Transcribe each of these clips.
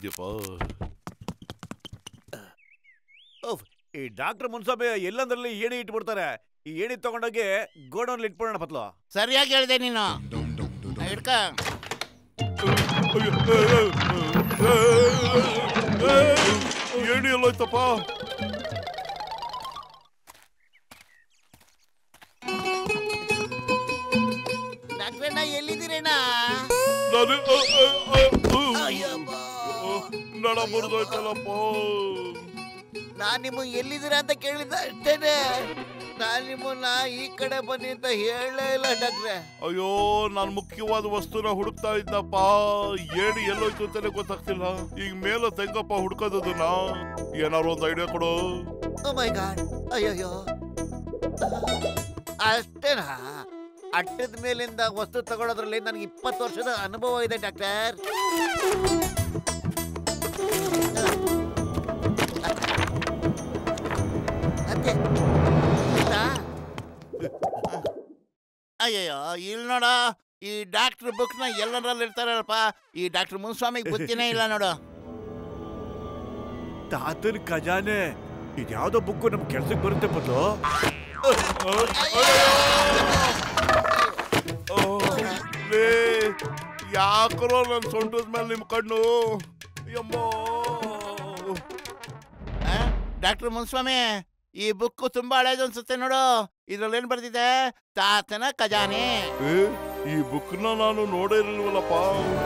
ಇದೆಯಪ್ಪ ಓಫ್, ಈ ಡಾಕ್ಟರ್ ಮುನ್ಸಾಬೆ ಎಲ್ಲಂದ್ರಲ್ಲಿ ಏಣಿ ಇಟ್ಬಿಡ್ತಾರೆ ಈ ಏಣಿ ತಗೊಂಡೋಗಿ ಗೋಡೌನ್ ಇಟ್ಬಿಡೋಣ ಪತ್ಲು ಸರಿಯಾಗಿ ಹೇಳಿದೆ ನೀನು ಹಿಡ್ಕ ಏಣಿ ಎಲ್ಲೋಯ್ತಪ್ಪ ಡಾಕ್ಟ್ರಣ್ಣ ಎಲ್ಲಿದ್ದೀರಣ್ಣ ನಾನು ಅ, ಅ, ಅ, ಅ. ನಡ ಮುರಿದೋಯ್ತಲ್ಲಪ್ಪ ನಾನ್ ನಿಮ್ಮ ಎಲ್ಲಿದ್ದೀರಾ ಅಂತ ಕೇಳಿದ ಅಷ್ಟೇನೆ ನಾನ್ ನಿಮ್ಮನ್ನ ಈ ಕಡೆ ಬನ್ನಿ ಅಂತ ಹೇಳೇ ಇಲ್ಲ ಡಾಕ್ಟ್ರೆ ಅಯ್ಯೋ ನಾನ್ ಮುಖ್ಯವಾದ ವಸ್ತುನ ಹುಡುಕ್ತಾ ಇದ್ದಪ್ಪ ಏಣಿ ಎಲ್ಲೋಯ್ತು ಅಂತಾನೆ ಗೊತ್ತಾಗ್ತಿಲ್ಲ ಈಗ ಮೇಲೆ ತೆಂಗಪ್ಪ ಹುಡ್ಕೋದನ್ನ ಏನಾರು ಒಂದು ಐಡಿಯಾ ಕೊಡು ಓ ಮೈ ಗಾಡ್ ಅಯ್ಯಯ್ಯೋ ಅಷ್ಟೇನಾ ಅಟ್ಟದ ಮೇಲಿಂದ ವಸ್ತು ತಗೊಳ್ಳೋದ್ರಲ್ಲಿ ನನಗೆ ಇಪ್ಪತ್ತು ವರ್ಷದ ಅನುಭವ ಇದೆ ಡಾಕ್ಟರ್ ಅತ್ತೆ ಆಯ್ತಾ? ಅಯ್ಯಯ್ಯೋ ಇಲ್ಲಿ ನೋಡ ಈ ಡಾಕ್ಟರ್ ಬುಕ್ನ ಎಲ್ಲರಲ್ಲಿ ಇರ್ತಾರಲ್ಲಪ್ಪ ಈ ಡಾಕ್ಟರ್ ಮುನ್ಸ್ವಾಮಿಗೆ ಬುದ್ಧಿನೇ ಇಲ್ಲ ನೋಡು ತಾತನ ಖಜಾನೆ ಇದ್ಯಾವ್ದೋ ಬುಕ್ ನಮ್ ಕೆಲ್ಸಕ್ಕೆ ಬರುತ್ತೆ ಪತ್ಲು ಲೇ ಯಾಕರೋ ನನ್ ಸೊಂಟದ ಮೇಲೆ ನಿಮ್ ಕಣ್ಣು ಯಮ್ಮೋ ಡಾಕ್ಟರ್ ಮುನ್ಸ್ವಾಮಿ ಈ ಬುಕ್ ತುಂಬಾ ಹಳೇದು ಅನ್ಸುತ್ತೆ ನೋಡು ಇದ್ರಲ್ಲಿ ಏನ್ ಬರ್ದಿದೆ ತಾತನ ಖಜಾನೆ ಏ, ಈ ಬುಕ್ನ ನಾನು ನೋಡೇ ಇರಲಿಲ್ವಲ್ಲಪ್ಪ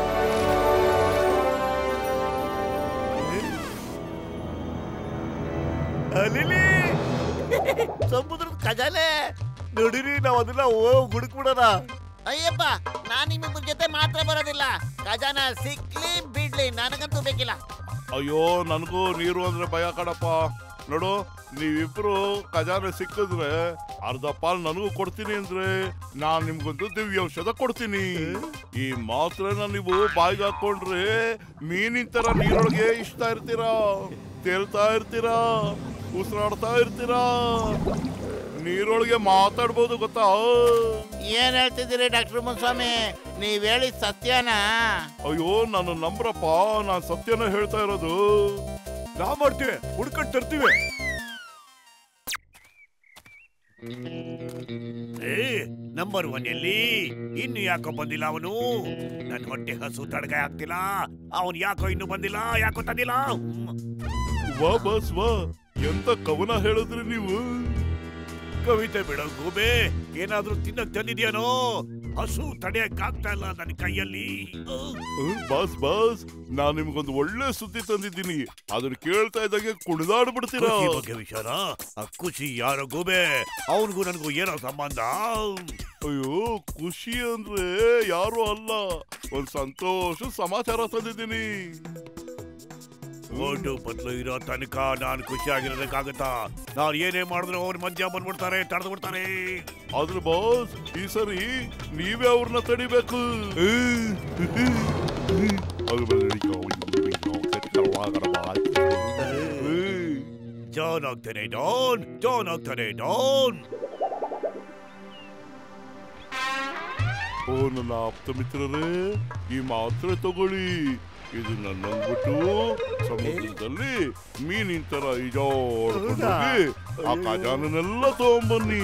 ಅಲಿಲಿ ಸಮುದ್ರದ ಖಜಾನೆ ನೋಡಿರಿ ನಾವ್ ಅದನ್ನ ಹೋಗ್ ಹುಡುಕ್ಬಿಡೋಣ ಅಯ್ಯಪ್ಪ ನಾನ್ ನಿಮ್ಮಿಬ್ಬರ ಜೊತೆ ಮಾತ್ರ ಬರೋದಿಲ್ಲ ಖಜಾನ ಸಿಕ್ಲಿ ಬಿಡ್ಲಿ ನನಗಂತೂ ಬೇಕಿಲ್ಲ ಅಯ್ಯೋ ನನಗೂ ನೀರು ಅಂದ್ರೆ ಭಯ ಕಣಪ್ಪ ನೋಡು ನೀವಿಬ್ರು ಖಜಾನೆ ಸಿಕ್ಕಿದ್ರೆ ಅರ್ಧ ಪಾಲ್ ನನಗೂ ಕೊಡ್ತೀನಿ ಅಂದ್ರೆ ನಾನ್ ನಿಮ್ಗೊಂದು ದಿವ್ಯೌಷಧ ಕೊಡ್ತೀನಿ ಈ ಮಾತ್ರೆನ ನೀವು ಬಾಯಿಗೆ ಹಾಕೊಂಡ್ರೆ ಮೀನಿನ ತರ ನೀರೊಳಗೆ ಇಷ್ಟ ಇರ್ತೀರಾ ತೇಲ್ತಾ ಇರ್ತೀರಾ ಉಸಿರಾಡ್ತಾ ಇರ್ತೀರಾ ನೀರೊಳಗೆ ಮಾತಾಡ್ಬೋದು ಗೊತ್ತಾ ಏನ್ ಹೇಳ್ತಿದ್ದೀರಿ ಡಾಕ್ಟರ್ ಮುನ್ಸ್ವಾಮಿ ನೀವ್ ಹೇಳಿದ ಸತ್ಯನಾ ಅಯ್ಯೋ ನಾನು ನಂಬ್ರಪ್ಪ ನಾನ್ ಸತ್ಯನ ಹೇಳ್ತಾ ಇರೋದು ನಾವ್ ಮಾಡ್ತೀವಿ ಹುಡ್ಕೊಂಡ್ ತರ್ತೀವಿ ಏ ನಂಬರ್ ಒನ್ ಎಲ್ಲಿ ಇನ್ನು ಯಾಕೋ ಬಂದಿಲ್ಲ ಅವನು ನನ್ ಹೊಟ್ಟೆ ಹಸು ತಡಗ ಆಗ್ತಿಲ್ಲ ಅವನ್ ಯಾಕೋ ಇನ್ನು ಬಂದಿಲ್ಲ ಯಾಕೋ ತಂದಿಲ್ಲ ಹ್ಮ್. ವಾ ಬಸ್ ವಾ ಎಂತ ಕವನ ಹೇಳಿದ್ರಿ ನೀವು ಕವಿತೆ ಬಿಡೋ ಗೂಬೆ ಏನಾದ್ರೂ ತಿನ್ನಕ್ ತಂದಿದ್ಯಾನೋ ಹಸು ತಡೆಯಕ್ ಆಗ್ತಾ ಇಲ್ಲ ನನ್ನ ಕೈಯಲ್ಲಿ ಉಹ್. ಹ್ಮ್, ಬಾಸ್ ಬಾಸ್ ನಾನ್ ನಿಮ್ಗೊಂದು ಒಳ್ಳೆ ಸುದ್ದಿ ತಂದಿದ್ದೀನಿ ಅದನ್ನ ಕೇಳ್ತಾ ಇದ್ದಂಗೆ ಕುಣಿದಾಡ್ಬಿಡ್ತೀರಾ ಖುಷಿ ಬಗ್ಗೆ ವಿಚಾರ ಆ ಖುಷಿ ಯಾರೋ ಗೂಬೆ ಅವನಿಗೂ ನನಗೂ ಏನೋ ಸಂಬಂಧ ಅಯ್ಯೋ ಖುಷಿ ಅಂದ್ರೆ ಯಾರು ಅಲ್ಲ ಒಂದ್ ಸಂತೋಷ ಸಮಾಚಾರ ತಂದಿದ್ದೀನಿ ಓಟು ಪತ್ಲು ಇರೋ ತನಕ ನಾನು ಖುಷಿಯಾಗಿರೋದಕ್ಕಾಗತ್ತಾ ನಾನು ಏನೇ ಮಾಡಿದ್ರು ಅವ್ರ ಮಧ್ಯ ಬಂದ್ಬಿಡ್ತಾರೆ ತಡೆದು ಬಿಡ್ತಾರೆ ಆದ್ರೆ ಬಾಸ್ ಈ ಸರಿ ನೀವೇ ಅವ್ರನ್ನ ತಡಿಬೇಕು ಅದು ಏಯ್. ಜಾನ್ ಆಗ್ತಾನೆ ಡಾನ್ ಜಾನ್ ಆಗ್ತಾನೆ ಡಾನ್ ಓ ನನ್ನ ಆಪ್ತ ಮಿತ್ರರೇ ಈ ಮಾತ್ರೆ ತಗೊಳ್ಳಿ ಇದನ್ನ ನಂದ್ಬಿಟ್ಟು ಸಮುದ್ರದಲ್ಲಿ ಮೀನಿನ ತರ ಈಜಾಡ್ಕೊಂಡು ಹೋಗಿ ಆ ಖಜಾನನೆಲ್ಲ ತಗೊಂಬನ್ನಿ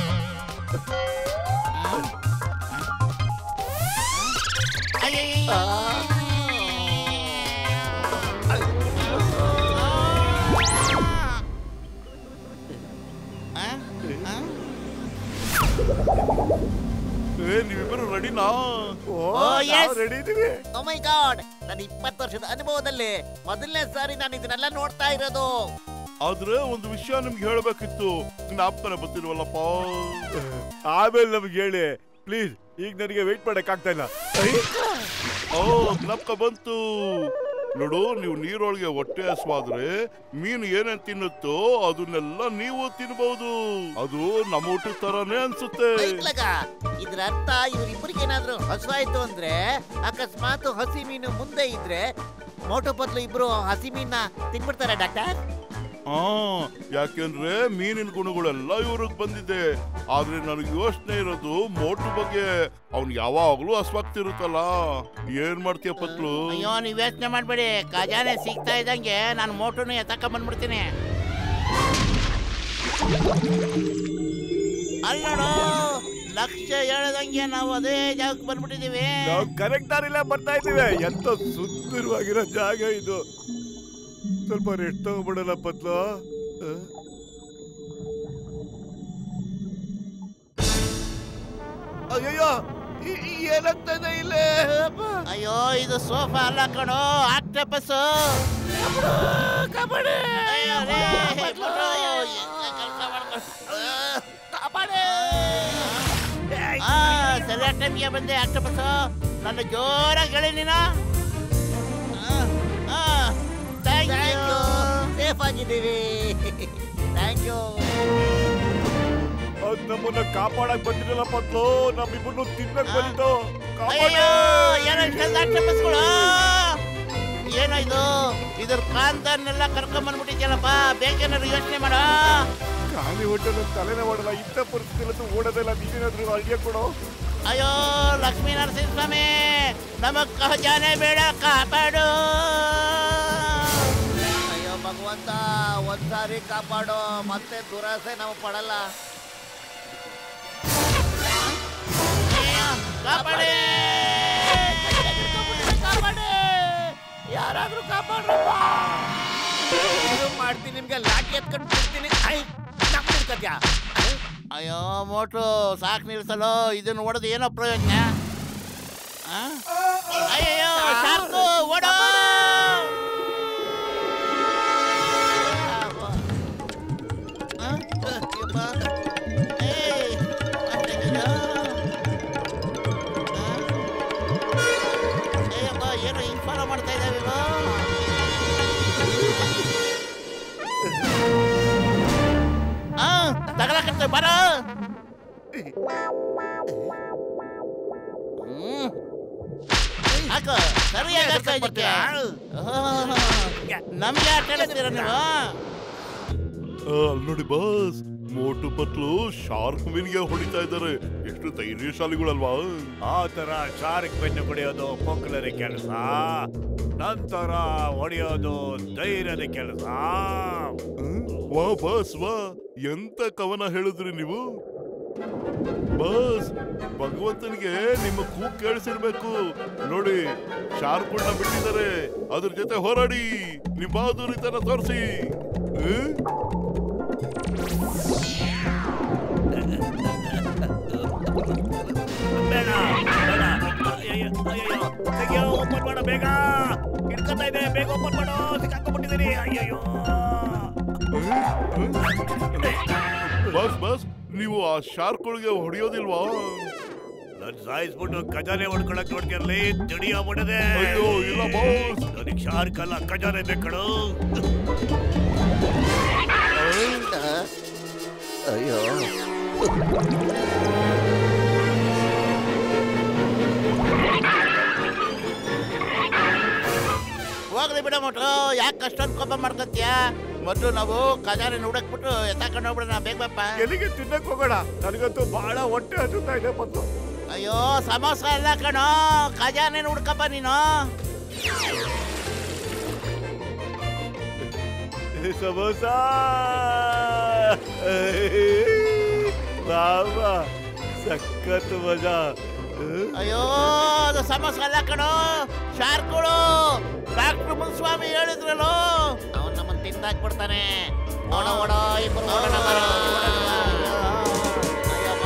ಏ ನೀವಿಬ್ಬರು ರೆಡಿನಾ yes. ರೆಡಿ ಇದೀವಿ ಓ ಮೈ ಗಾಡ್ ನನ್ನ ಇಪ್ಪತ್ತು ವರ್ಷದ ಅನುಭವದಲ್ಲಿ ಮೊದಲನೇ ಸಾರಿ ನಾನು ಇದನ್ನೆಲ್ಲ ನೋಡ್ತಾ ಇರೋದು ಆದ್ರೆ ಒಂದು ವಿಷಯ ನಿಮ್ಗೆ ಹೇಳ್ಬೇಕಿತ್ತು ಜ್ಞಾಪಕನ ಬರ್ತಿಲ್ವಲ್ಲಪ್ಪ ಆಮೇಲೆ ನಮ್ಗೆ ಹೇಳಿ ಪ್ಲೀಸ್ ಈಗ ನನಗೆ ವೆಯ್ಟ್ ಮಾಡಕ್ ಆಗ್ತಾ ಇಲ್ಲ ಓ ಜ್ಞಾಪಕ ಬಂತು ನೋಡು ನೀವು ನೀರೊಳಗೆ ಹೊಟ್ಟೆ ಹಸುವಾದ್ರೆ ಮೀನು ಏನೇನ್ ತಿನ್ನುತ್ತೋ ಅದನ್ನೆಲ್ಲ ನೀವು ತಿನ್ಬಹುದು ಅದು ನಮ್ಮ ಊಟದ ತರಾನೇ ಅನ್ಸುತ್ತೆ ಇತ್ಲಗ ಇದ್ರ ಅರ್ಥ ಇವ್ರಿಬ್ಬರಿಗೆ ಏನಾದ್ರೂ ಹಸುವಾಯ್ತು ಅಂದ್ರೆ ಅಕಸ್ಮಾತ್ ಹಸಿ ಮೀನು ಮುಂದೆ ಇದ್ರೆ ಮೋಟು ಪತ್ಲು ಇಬ್ರು ಹಸಿ ಮೀನ್ನ ತಿನ್ಬಿಡ್ತಾರ ಡಾಕ್ಟರ್ ಹಾ ಯಾಕೆಂದ್ರೆ ಮೀನಿನ ಗುಣಗಳೆಲ್ಲ ಇವ್ರಿಗೆ ಬಂದಿದೆ ಆದ್ರೆ ನನಗೆ ಯೋಚನೆ ಇರೋದು ಮೋಟು ಬಗ್ಗೆ ಅವ್ನ್ ಯಾವಾಗ್ಲೂ ಅಸ್ವಾಗ್ತಿರುತ್ತಲ್ಲ ಏನ್ ಮಾಡ್ತೀಯ ಪತ್ಲು ಅಯ್ಯೋ ನೀವ್ ಯೋಚನೆ ಮಾಡ್ಬೇಡಿ ಖಜಾನೆ ಸಿಗ್ತಾ ಇದ್ದಂಗೆ ನಾನು ಮೋಟುನು ಎತ್ತಕ ಬಂದ್ಬಿಡ್ತೀನಿ ಅಲ್ಲೋಡು ಲಕ್ಷ ಹೇಳ್ದಂಗೆ ನಾವು ಅದೇ ಜಾಗಕ್ಕೆ ಬಂದ್ಬಿಟ್ಟಿದೀವಿ ನಾವು ಕರೆಕ್ಟ್ ದಾರಿಲೇ ಬರ್ತಾ ಇದ್ದೀವಿ ಎಂತ ಸುಂದರವಾಗಿರೋ ಜಾಗ ಇದು ಸ್ವಲ್ಪ ರೆಸ್ಟ್ ತಗೊಂಡ್ಬಿಡಲ್ಲ ಪತ್ಲು ಆ? ಅಯ್ಯಯ್ಯೋ ಈ- ಈ ಏನಾಗ್ತಾ ಇದೆ ಇಲ್ಲೇ ಅಪ್ಪ. ಅಯ್ಯೋ ಇದು ಸೋಫಾ ಅಲ್ಲ ಕಣೋ ಆಕ್ಟೋಪಸ್ ಅಯ್ಯೋ ರೇ, ಮೋಟು, ಎಂತ ಕೆಲ್ಸ ಮಾಡ್ಕೊಂಡ್- ಆ, ಸರಿಯಾದ ಟೈಮ್ಗೆ ಬಂದೆ ಆಕ್ಟೋಪಸ್ ನನ್ನ ಜೋರಾಗಿ ಹೇಳಿ ನೀನು thank thank you you safe ಆಗಿದ್ದೀವಿ ಥ್ಯಾಂಕ್ ಯು ಅದ್ ನಮ್ಮನ್ನ ಕಾಪಾಡಕ್ ಬಂದಿರಲ್ಲ ಪತ್ಲು ನಮ್ಮಿಬ್ಬರನ್ನು ತಿನ್ನಕ್ ಬಂದಿದ್ದು ಅಯ್ಯೋ ಏನೋ ಇಷ್ಟೊಂದು ಆಕ್ಟೋಪಸ್ಗಳು ಏನೋ ಇದು ಇದ್ರ ಕಾಂತನ್ನೆಲ್ಲ ಕರ್ಕೊಂಡ್ ಬಂದ್ಬಿಟ್ಟಿದ್ಯಲ್ಲಪ್ಪ ಬೇಕೇನಾದ್ರು ಯೋಚನೆ ಮಾಡೋ ಖಾಲಿ ಹೊಟ್ಟೆಲ್ಲ ತಲೆನೇ ಮಾಡಲ್ಲ ಇಂಥ ಪರಿಸ್ಥಿತಿ ಓಡೋದೆಲ್ಲ ನೀನೇನಾದ್ರೂ ಐಡಿಯಾ ಕೊಡೋ ಅಯ್ಯೋ ಲಕ್ಷ್ಮೀ ನರಸಿಂಹ ಸ್ವಾಮಿ ನಮಗ್ ಖಜಾನೆ ಬೇಡ ಕಾಪಾಡು ಅಯ್ಯೋ ಭಗವಂತ ಒಂದ್ಸಾರಿ ಕಾಪಾಡೋ ಮತ್ತೆ ದುರಾಸೆ ನಾವು ಪಡಲ್ಲ ಅಯ್ಯೋ, ಕಾಪಾಡಿ ಯಾರಾದ್ರೂ ಕಾಪಾಡ್ರಪ್ಪ ಇದು ಮಾಡ್ತೀನಿ ನಿಮ್ಗೆ ಲಾಠಿ ಎತ್ಕೊಂಡು ಬಿಡ್ತೀನಿ ಐ ನಮ್ ಹಿಡ್ಕತ್ಯಾ? ಅಯ್ಯೋ ಮೋಟ್ರು ಸಾಕ್ ನಿಲ್ಸಲು ಇದನ್ನ ಹೊಡೆದು ಏನೋ ಪ್ರಯೋಜನ ಆ? ಅಯ್ಯಯ್ಯೋ ಸಾಕು ಓಡೋ ಆ? ಅಯ್ಯಪ್ಪ. ಏಯ್, ಅಯ್ಯಯ್ಯೋ. ಆ? ಅಯ್ಯಪ್ಪ ಏನೋ ಹಿಂಗ್ ಫಾಲೋ ಮಾಡ್ತಾ ಇದ್ದಾವೆ ಇವು. ಆ ತಗಲಕತ್ತೆ ಬರ ಹ್ಮ್. ಹಾಕು ಸರಿಯಾಗಿ ಹಾಕು ಇದಕ್ಕೆ ನಮ್ಗೆ ಆಟ ಆಡ್ತೀರ ನೀವು ಅಲ್ಲಿ ನೋಡಿ ಬಸ್ ಮೋಟು ಪತ್ಲು ಶಾರ್ಕ್ ಮೀನ್ಗೆ ಹೊಡಿತಾ ಇದ್ದಾರೆ ಎಷ್ಟು ಧೈರ್ಯಶಾಲಿಗಳಲ್ವಾ ಆ ತರ ಶಾರ್ಕ್ ಬೆನ್ನು ಕುಡಿಯೋದು ಪೊಕ್ಕಲರ ಕೆಲಸ ನಂತರ ಹೊಡೆಯೋದು ಧೈರ್ಯದ ಕೆಲಸ ಹ್ಮ್? ವಾ ಬಸ್ ವಾ ಎಂತ ಕವನ ಹೇಳಿದ್ರಿ ನೀವು ಬಸ್ ಭಗವಂತನಿಗೆ ನಿಮ್ಮ ಕೂಗ್ ಕೇಳಿಸಿರ್ಬೇಕು ನೋಡಿ ಶಾರ್ಕುಳ್ನ ಬಿಟ್ಟಿದ್ದಾರೆ ಅದ್ರ ಜೊತೆ ಹೋರಾಡಿ ನಿಮ್ಮ ಬಹಾದೂರಿತನ ತೋರಿಸಿ ಬೇಡ ಬೇಡ ಅಯ್ಯಯ್ಯೋ, ಅಯ್ಯಯ್ಯೋ, ತೆಗಿಯೋ ಓಪನ್ ಮಾಡ ಬೇಗ ಹಿಡ್ಕೊತಾ ಇದೆ ಬೇಗ ಓಪನ್ ಮಾಡೋ ಸಿಕ್ಕಾಕೊಂಡ್ಬಿಟ್ಟಿದ್ದೀರಿ ಅಯ್ಯಯ್ಯೋ ಬಸ್ ಬಸ್ ನೀವು ಆ ಶಾರ್ಕ್ಗಳಿಗೆ ಹೊಡೆಯೋದಿಲ್ವಾ ನನ್ ಸಾಯಿಸ್ಬಿಟ್ಟು ಖಜಾನೆ ಹೊಡ್ಕೊಳಕ್ ನೋಡ್ತಿರ್ಲಿ ಜಡಿಯ ಮಾಡದೆ ಅಯ್ಯೋ ಇಲ್ಲ ಬಾಸ್ ನನಗ್ ಶಾರ್ಕ್ ಅಲ್ಲ ಖಜಾನೆ ಬೇಕಳು ಅಯ್ಯೋ ಹೋಗ್ಲಿ ಬಿಡ ಮೋಟ್ರು ಯಾಕೆ ಅಷ್ಟೊಂದು ಕೋಪ ಮಾಡ್ಕೊತೀಯ ಮೊದಲು ನಾವು ಖಜಾನೆ ಹುಡಕ್ಬಿಟ್ಟು ಎತ್ತಾಕೊಂಡು ಹೋಗ್ಬಿಡೋಣ ಬೇಗ ಬಾಪ ಎಲ್ಲಿಗೆ ತಿನ್ನಕ್ ಹೋಗೋಣ ನನಗಂತೂ ಬಹಳ ಹೊಟ್ಟೆ ಹಚ್ಚುತ್ತಾ ಇದೆ ಮತ್ತು ಅಯ್ಯೋ ಸಮೋಸ ಎಲ್ಲ ಕಣೋ ಖಜಾನೆ ಹುಡ್ಕಪ್ಪ ನೀನು ಸಮೋಸ ಬಾಬಾ ಸಖತ್ ಮಜಾ ಅಯ್ಯೋ ಅದು ಸಮೋಸ ಎಲ್ಲ ಕಣೋ ಶಾರ್ಕ್ಗಳು ಡಾಕ್ಟರ್ ಮುನ್ಸ್ವಾಮಿ ಹೇಳಿದ್ರಲ್ಲೋ ಅವನ್ ನಮ್ಮನ್ನ ತಿಂದಾಕ್ಬಿಡ್ತಾನೆ ಓಡ ಓಡ ಇಬ್ರು ಓಡೋಣ ಬರೋ, ಓಡೋಣ ಬಾ. ಅಯ್ಯಮ್ಮ.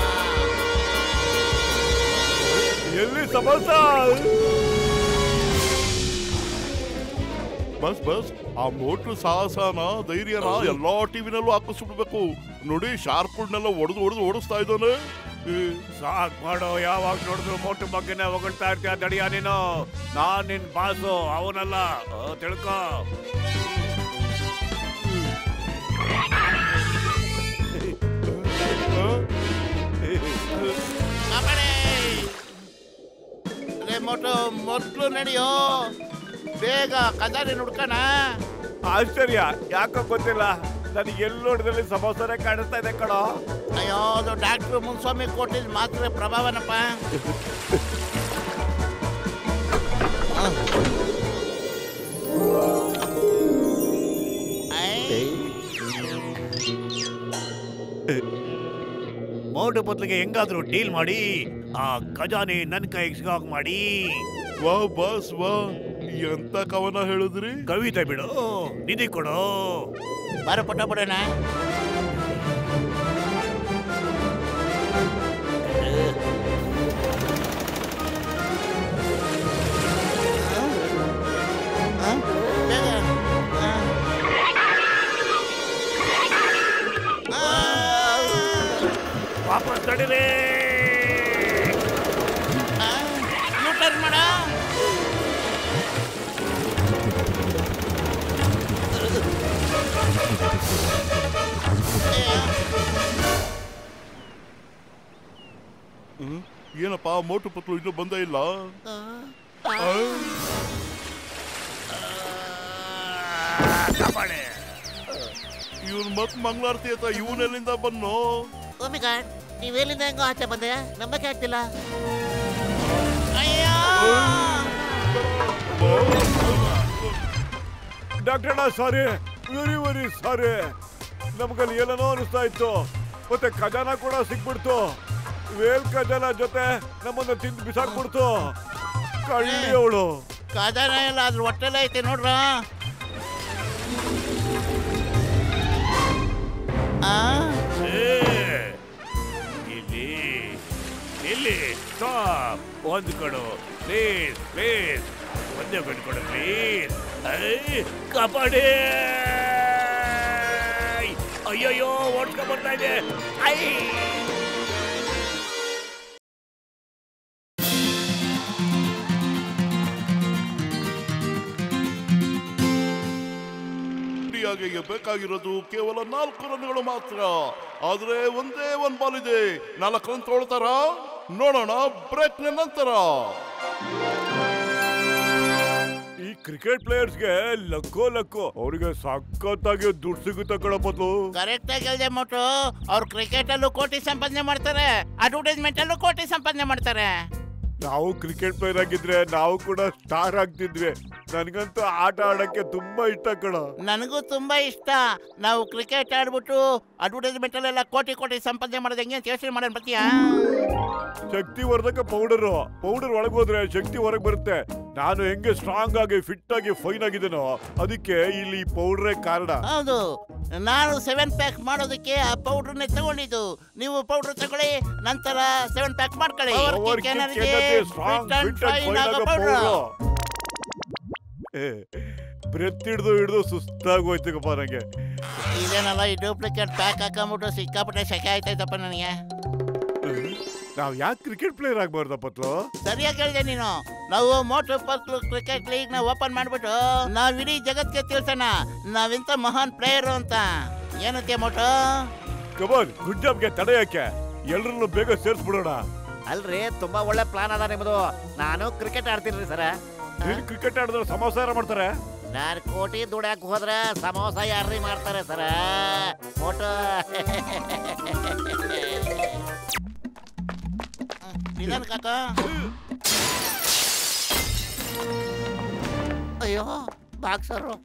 ಎಲ್ಲಿ ಸಮೋಸ ಬಸ್ ಬಸ್ ಆ ಮೋಟ್ರು ಸಾಹಸನ ಧೈರ್ಯನ ಎಲ್ಲಾ ಟಿವಿನಲ್ಲೂ ಹಾಕಿಸ್ಬಿಡ್ಬೇಕು ನೋಡಿ ಶಾರ್ಕ್ಗಳನ್ನೆಲ್ಲ ಒಡೆದು ಒಡೆದು ಓಡಿಸ್ತಾ ಇದ್ದಾನೆ ಏ, ಸಾಕ್ ಮಾಡೋ ಯಾವಾಗ ನೋಡಿದ್ರು ಮೋಟು ಬಗ್ಗೆನೇ ಹೊಗಳ್ತಾ ಇರ್ತೀಯ ದಡಿಯ ನೀನು ನಾನ್ ನಿನ್ ಬಾಸು ಅವನಲ್ಲ ಆ, ತಿಳ್ಕೊ ಆ? ಕಾಪಾಡಿ ರೇ ಮೋಟು ಮೊದ್ಲು ನಡೆಯೋ ಬೇಗ ಖಜಾನೆ ಹುಡ್ಕಣ ಆಶ್ಚರ್ಯ ಯಾಕೋ ಗೊತ್ತಿಲ್ಲ ನನಗೆ ಎಲ್ಲಿ ನೋಡಿದಲ್ಲಿ ಸಮೋಸನೆ ಕಾಣಿಸ್ತಾ ಇದೆ ಕಣೋ ಅಯ್ಯೋ ಅದು ಡಾಕ್ಟ್ರು ಮುನ್ಸ್ವಾಮಿ ಕೊಟ್ಟಿದ್ ಮಾತ್ರೆ ಪ್ರಭಾವನಪ್ಪ ಐ, ಮೋಟು ಬದಲಿಗೆ ಹೆಂಗಾದ್ರೂ ಡೀಲ್ ಮಾಡಿ ಆ ಖಜಾನೆ ನನ್ ಕೈಗೆ ಸಿಗಾಕ್ ಮಾಡಿ ವಾ ಬಾಸ್ ವಾ ಎಂತ ಕವನ ಹೇಳಿದ್ರಿ ಕವಿತೆ ಬಿಡು ನಿಧಿ ಕೊಡು ಬಾರೋ ಪುಟ್ಟ ಬಿಡೋಣ ವಾಪಸ್ ತಡೀರಿ ಯೂಟರ್ನ್ ಮಾಡ ಹ್ಮ್? ಏನಪ್ಪ ಮೋಟು ಪತ್ಲು ಇನ್ನೂ ಬಂದೇ ಇಲ್ಲ ಆ? ಕಾಪಾಡೆ ಇವ್ನ್ ಮತ್ ಮಂಗಳಾರತಿ ಆಯ್ತಾ ಇವನೆಲ್ಲಿಂದ ಬನ್ನು ಓ ಮೈ ಗಾಡ್ ನೀವೆಲ್ಲಿಂದ ಹೆಂಗೋ ಆಚೆ ಬಂದೆ ನಂಬಕ್ಕೆ ಆಗ್ತಿಲ್ಲ ಅಯ್ಯೋ doctor sorry very very sorry ನಮ್ಗಲ್ಲಿ ಏನೇನೋ ಅನಿಸ್ತಾ ಇತ್ತು ಮತ್ತೆ ಖಜಾನ ಕೂಡ ಸಿಕ್ಬಿಡ್ತು ವೇಲ್ ಖಜಾನ ಜೊತೆ ನಮ್ಮನ್ನ ತಿಂದು ಬಿಸಾಕ್ಬಿಡ್ತು ಕಳ್ಳಿ ಅವಳು ಖಜಾನ ಎಲ್ಲ ಅದ್ರ ಹೊಟ್ಟೆಲ್ಲ ಐತೆ ನೋಡ್ರ ಆ ಇಲ್ಲಿ ಇಲ್ಲಿ ಸ್ಟಾಪ್ ಒಂದು ಕೊಡು ಪ್ಲೀಸ್ ಪ್ಲೀಸ್ ಒಂದೇ ಒಂದು ಕೊಡು ಪ್ಲೀಸ್ ಕಾಪಾಡಿ ಅಯ್ಯಯ್ಯೋ ಓಡ್ಸ್ಕೊಂಡ್ ಬರ್ತಾ ಇದೆ ಐ ಇಂಡಿಯಾಗೆ ಬೇಕಾಗಿರೋದು ಕೇವಲ ನಾಲ್ಕು ರನ್ಗಳು ಮಾತ್ರ ಆದ್ರೆ ಒಂದೇ ಒಂದ್ ಬಾಲ್ ಇದೆ ನಾಲ್ಕು ರನ್ ತೊಗೊಳ್ತಾರ ನೋಡೋಣ ಬ್ರೇಕ್ ನಂತರ ಈ ಕ್ರಿಕೆಟ್ ಪ್ಲೇಯರ್ಸ್ಗೆ ಲಕ್ಕೋ ಲಕ್ಕೋ ಅವ್ರಿಗೆ ಸಖತ್ತಾಗಿ ದುಡ್ಡು ಸಿಗುತ್ತೆ ಕಣಪ್ಪತ್ತು ಕರೆಕ್ಟ್ ಆಗಿ ಹೇಳ್ದೆ ಮೋಟು ಅವ್ರು ಕ್ರಿಕೆಟ್ ಅಲ್ಲೂ ಕೋಟಿ ಸಂಪಾದನೆ ಮಾಡ್ತಾರೆ ಅಡ್ವರ್ಟೈಸ್ಮೆಂಟ್ ಅಲ್ಲೂ ಕೋಟಿ ಸಂಪಾದನೆ ಮಾಡ್ತಾರೆ ನಾವು ಕ್ರಿಕೆಟ್ ಪ್ಲೇಯರ್ ಆಗಿದ್ರೆ ನಾವು ಕೂಡ ಸ್ಟಾರ್ ಆಗ್ತಿದ್ವಿ ನನಗಂತೂ ಆಟ ಆಡಕ್ಕೆ ತುಂಬಾ ಇಷ್ಟ ಕಣ ನನಗೂ ತುಂಬಾ ಇಷ್ಟ ನಾವು ಕ್ರಿಕೆಟ್ ಆಡ್ಬಿಟ್ಟು ಅಡ್ವರ್ಟೈಸ್ಮೆಂಟ್ ಅಲ್ಲೆಲ್ಲ ಕೋಟಿ ಕೋಟಿ ಸಂಪಾದನೆ ಮಾಡೋದು ಹೆಂಗೆ ಅಂತ ಯೋಚನೆ ಮಾಡೋಣ ಬರ್ತೀಯಾ ಶಕ್ತಿ ವರ್ಧಕ ಪೌಡರ್ ಪೌಡರ್ ಒಳಗೆ ಹೋದ್ರೆ ಶಕ್ತಿ ಹೊರಗೆ ಬರುತ್ತೆ ನಾನು ಹೆಂಗೆ ಸ್ಟ್ರಾಂಗ್ ಆಗಿ ಫಿಟ್ ಆಗಿ ಫೈನ್ ಆಗಿದ್ದೇನೋ ಅದಕ್ಕೆ ಇಲ್ಲಿ ಪೌಡ್ರೇ ಕಾರಣ ಹೌದು ನಾನು ಸೆವೆನ್ ಪ್ಯಾಕ್ ಮಾಡೋದಕ್ಕೆ ಆ ಪೌಡರ್ನೇ ತಗೊಂಡಿದ್ದು ನೀವು ಪೌಡರ್ ತಗೊಳ್ಳಿ ನಂತರ ಸೆವೆನ್ ಪ್ಯಾಕ್ ಮಾಡ್ಕೊಳ್ಳಿ Power Kick kick energy, ಏನಂತೆ fit strong, and fit and fine fine ಆಗೋ ಆಗೋ powder. powder. ಏ ಬ್ರೆತ್ ಹಿಡ್ದು ಹಿಡ್ದು ಸುಸ್ತಾಗಿ ಹೋಯ್ತಕ್ಕಪ್ಪ ನನಗೆ ಇದೇನಲ್ಲ ಈ ಡೂಪ್ಲಿಕೇಟ್ ಪ್ಯಾಕ್ ಹಾಕೊಂಬಿಟ್ಟು ಸಿಕ್ಕಾಪಟ್ಟೆ ಶೆಕೆ ಆಯ್ತಾಯ್ತಪ್ಪ ನನಗೆ ನಾವ್ ಯಾಕೆ ಕ್ರಿಕೆಟ್ ಪ್ಲೇಯರ್ ಆಗ್ಬಾರ್ದ ಪತ್ಲು ಸರಿಯಾಗಿ ಹೇಳಿದೆ ನೀನು ನಾವು ಮೋಟರ್ ಪತ್ಲು ಕ್ರಿಕೆಟ್ ಲೀಗ್ ನ ಓಪನ್ ಮಾಡ್ಬಿಟ್ಟು ನಾವ್ ಇಡೀ ಜಗತ್ಗೆ ತಿಳ್ಸೋಣ ನಾವಿಂತ ಮಹಾನ್ ಪ್ಲೇಯರ್ ಅಂತ ಏನಂತೆ ಮೋಟೋ ಕಬಾಲ್ ಗುಡ್ ಜಾಬ್ಗೆ ತಡೆ ಯಾಕೆ ಎಲ್ರನ್ನೂ ಬೇಗ ಸೇರ್ಸ್ಬಿಡೋಣ ಅಲ್ರಿ ತುಂಬಾ ಒಳ್ಳೆ ಪ್ಲಾನ್ ಅದ ನಿಮ್ದು ನಾನು ಕ್ರಿಕೆಟ್ ಆಡ್ತೀನಿ ಸರ ನೀನ್ ಕ್ರಿಕೆಟ್ ಆಡಿದ್ರೆ ಸಮಾಚಾರ ಮಾಡ್ತಾರೆ ನಾನು ಕೋಟಿ ದುಡ್ಯಾಕ್ ಹೋದ್ರೆ ಸಮೋಸ ಯಾರ್ರಿ ಮಾಡ್ತಾರೆ ಸರ ಫೋಟೋ ನಿಧಾನ ಕಾಕ ಅಯ್ಯೋ ಬಾಕ್ಸರು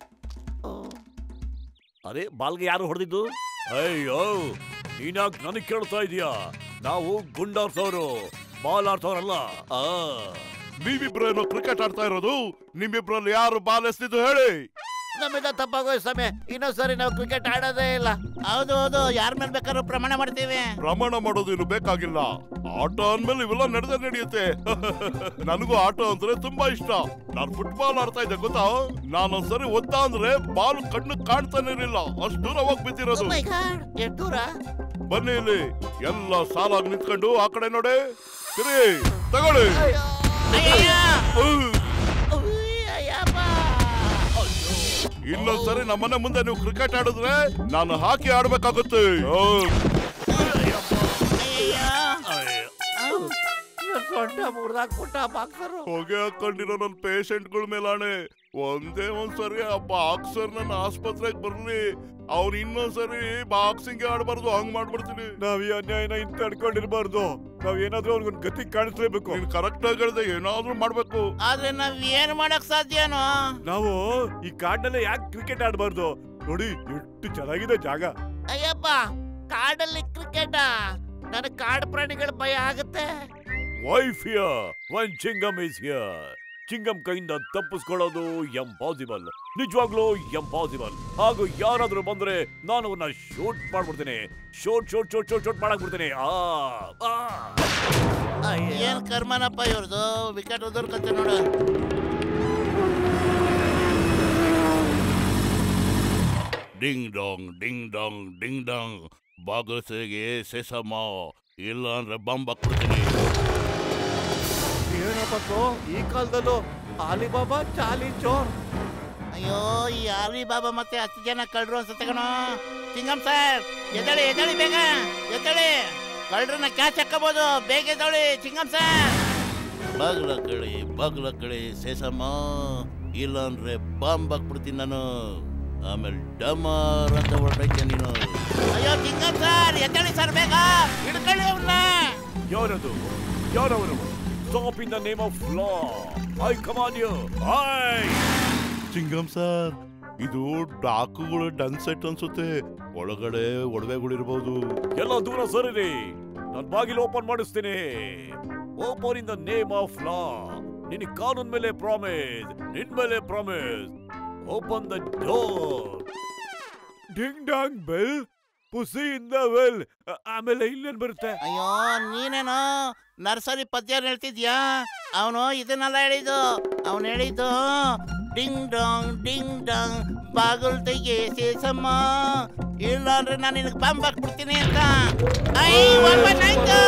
ಅರೆ ಬಾಲ್ಗೆ ಯಾರು ಹೊಡೆದಿದ್ದು ಅಯ್ಯೋ ನೀನಾಗ್ ನನಗ್ ಕೇಳ್ತಾ ಇದೀಯಾ ನಾವು ಗುಂಡಾರ್ಸೋರು ಬಾಲ್ ಆಡ್ಸೋರಲ್ಲ ಆ ನೀವಿಬ್ರೇನೋ ಕ್ರಿಕೆಟ್ ಆಡ್ತಾ ಇರೋದು ನಿಮ್ಮಿಬ್ರಲ್ಲಿ ಯಾರು ಬಾಲ್ ಎಸ್ತಿದ್ದು ಹೇಳಿ ನಮ್ಮಿಂದ ತಪ್ಪಾಗೋಯ್ ಸಮಯ ಇನ್ನೊಂದ್ಸರಿ ನಾವು ಕ್ರಿಕೆಟ್ ಆಡೋದೇ ಇಲ್ಲ ಹೌದು ಹೌದು ಯಾರ ಮೇಲೆ ಬೇಕಾದ್ರೂ ಪ್ರಮಾಣ ಮಾಡ್ತೀವಿ ಪ್ರಮಾಣ ಮಾಡೋದು ಇನ್ನು ಬೇಕಾಗಿಲ್ಲ ಆಟ ಅಂದ್ಮೇಲೆ ಇವೆಲ್ಲ ನಡೆದೇ ನಡೆಯುತ್ತೆ ನನಗೂ ಆಟ ಅಂದ್ರೆ ತುಂಬಾ ಇಷ್ಟ ನಾನು ಫುಟ್ಬಾಲ್ ಆಡ್ತಾ ಇದ್ದೆ ಗೊತ್ತಾ ನಾನೊಂದ್ಸರಿ ಒದ್ದ ಅಂದ್ರೆ ಬಾಲ್ ಕಣ್ಣು ಕಾಣ್ತಾನೆ ಇರಲಿಲ್ಲ ಅಷ್ಟು ದೂರ ಹೋಗಿ ಬಿದ್ದಿರೋದು Oh my God, ಎಷ್ಟ್ ದೂರ ಬನ್ನಿ ಇಲ್ಲಿ ಎಲ್ಲ ಸಾಲಾಗಿ ನಿಂತ್ಕೊಂಡು ಆ ಕಡೆ ನೋಡಿ ಸರಿ ತಗೊಳ್ಳಿ ಅಯ್ಯಯ್ಯ! ಉಹ್. ಉಯ್, ಅಯ್ಯಪ್ಪ. ಇನ್ನೊಂದ್ಸರಿ ನಮ್ಮನೆ ಮುಂದೆ ನೀವು ಕ್ರಿಕೆಟ್ ಆಡಿದ್ರೆ ನಾನು ಹಾಕಿ ಆಡ್ಬೇಕಾಗುತ್ತೆ ಓ, ಅಯ್ಯಯ್ಯ! ನನ್ ಸೊಂಟ ಮುರ್ದಾಕ್ಬಿಟ್ಟ ಬಾಕ್ಸರು ಹೊಗೆ ಹಾಕೊಂಡಿರೋ ನನ್ನ ಪೇಷಂಟ್ಗಳ ಮೇಲಾಣೆ ಒಂದೇ ಒಂದ್ಸರಿ ಆ ಬಾಕ್ಸರ್ ನನ್ನ ಆಸ್ಪತ್ರೆಗೆ ಬರ್ಲಿ ಅವ್ರು ಇನ್ನೊಂದ್ಸರಿ ಬಾಕ್ಸಿಂಗ್ ಆಡ್ಬಾರ್ದು ಹಂಗ್ ಮಾಡ್ಬಿಡ್ತೀನಿ ನಾವ್ ಈ ಅನ್ಯಾಯನ ಇಂತ ತಡ್ಕೊಂಡಿರ್ಬಾರ್ದು ನಾವ್ ಏನಾದ್ರೂ ಅವ್ರಿಗೊಂದು ಗತಿ ಕಾಣಿಸ್ಲೇಬೇಕು ನೀನ್ ಕರೆಕ್ಟ್ ಆಗಿ ಹೇಳ್ದೆ ಏನಾದ್ರೂ ಮಾಡ್ಬೇಕು ಆದ್ರೆ ನಾವ್ ಏನ್ ಮಾಡಕ್ ಸಾಧ್ಯನೋ ನಾವು ಈ ಕಾಡ್ನಲ್ಲೇ ಯಾಕೆ ಕ್ರಿಕೆಟ್ ಆಡ್ಬಾರ್ದು ನೋಡಿ ಎಷ್ಟು ಚೆನ್ನಾಗಿದೆ ಜಾಗ ಅಯ್ಯಪ್ಪ ಕಾಡಲ್ಲಿ ಕ್ರಿಕೆಟ ನನಗ್ ಕಾಡು ಪ್ರಾಣಿಗಳ ಭಯ ಆಗುತ್ತೆ why fear when Chingum is here Chingum ಕೈಯಿಂದ ತಪ್ಪಿಸ್ಕೊಳ್ಳೋದು ಎಂಪಾಸಿಬಲ್ ನಿಜವಾಗ್ಲೂ ಎಂಪಾಸಿಬಲ್ ಹಾಗೂ ಯಾರಾದ್ರೂ ಬಂದ್ರೆ ನಾನು ಅವನ್ನ ಶೂಟ್ ಮಾಡ್ಬಿಡ್ತೀನಿ shoot shoot shoot shoot shoot ಮಾಡಕ್ ಬಿಡ್ತೀನಿ ಆ ಆ. ಏನ್ ಕರ್ಮನಪ್ಪ ಇವ್ರದು ವಿಕೆಟ್ ಉದುರ್ಕತ್ತೆ ನೋಡು ding dong ding dong ding dong ಬಾಗಸೆಗೆ ಸೆಸಮ ಇಲ್ಲ ಅಂದ್ರೆ ಬಾಂಬ್ ಹಾಕ್ಬಿಡ್ತೀನಿ ಏನಪ್ಪತ್ತು ಈ ಕಾಲದಲ್ಲೂ ಆಲಿಬಾಬಾ ಚಾಲಿ ಚೋರ್ ಅಯ್ಯೋ ಈ ಆಲಿ ಬಾಬಾ ಮತ್ತೆ ಹತ್ತು ಜನ ಕಳ್ರು ಅನ್ಸುತ್ತೆ ಕಣೋ ಚಿಂಗಮ್ ಸರ್ ಎದಳಿ ಎದಳಿ ಬೇಗ ಎದಳಿ ಕಳ್ರನ್ನ ಕ್ಯಾಚ್ ಹಾಕಬಹುದು ಬೇಗ ಎದಳಿ ಚಿಂಗಮ್ ಸರ್ ಬಾಗ್ಲ ಕಳಿ ಬಾಗ್ಲ ಕಳಿ ಸೇಸಮ್ಮ ಇಲ್ಲ ಅಂದ್ರೆ ಬಾಂಬ್ ಹಾಕ್ಬಿಡ್ತೀನಿ ನಾನು ಆಮೇಲೆ ಡಮರ್ ಅಂತ ಹೊರಟೈತೆ ನೀನು ಅಯ್ಯೋ ಚಿಂಗಮ್ ಸರ್ ಎದಳಿ ಸರ್ ಬೇಗ ಹಿಡ್ಕೊಳ್ಳಿ ಅವ್ರನ್ನ ಯಾರದು ಯಾರವರು stop in the name of law I command you I Chingum sir ಇದು ಡಾಕುಗಳು ಡನ್ ಸೆಟ್ ಅನ್ಸುತ್ತೆ ಒಳಗಡೆ ಒಡವೆಗಳಿರ್ಬೋದು ಎಲ್ಲ ದೂರ ಸರಿರಿ ನಾನು ಬಾಗಿಲು ಓಪನ್ ಮಾಡಿಸ್ತೀನಿ open in the name of law ನಿನ್ ಕಾನೂನ್ ಮೇಲೆ ಪ್ರಾಮಿಸ್ ನಿನ್ ಮೇಲೆ promise open the door ding dong bell pussy in the well ಆಮೇಲೆ ಇಲ್ಲೇನ್ ಬರುತ್ತೆ ಅಯ್ಯೋ ನೀನೇನೋ ನರ್ಸರಿ ಪದ್ಯ ಹೇಳ್ತಿದ್ಯಾ ಅವನು ಇದನ್ನೆಲ್ಲ ಹೇಳಿದ್ದು ಅವನು ಹೇಳಿದ್ದು ಡಿಂಗ್ ಡಾಂಗ್ ಡಿಂಗ್ ಡಾಂಗ್ ಬಾಗಿಲು ತೆಗೆ ಸೇಸಮ್ಮ ಇಲ್ಲ ಅಂದ್ರೆ ನಾನು ನಿನಗೆ ಬಾಂಬ್ ಹಾಕ್ಬಿಡ್ತೀನಿ ಅಂತ ಐ ಓಪನ್ ಆಯ್ತು